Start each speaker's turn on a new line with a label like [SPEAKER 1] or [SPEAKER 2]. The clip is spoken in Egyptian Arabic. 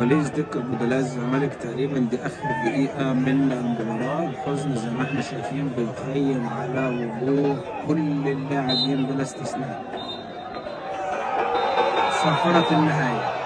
[SPEAKER 1] كواليس دكة بدلاء الزمالك تقريبا دي آخر دقيقة من المباراة الحزن زي ما احنا شايفين بيخيم على وجوه كل اللاعبين بلا استثناء صافرة النهاية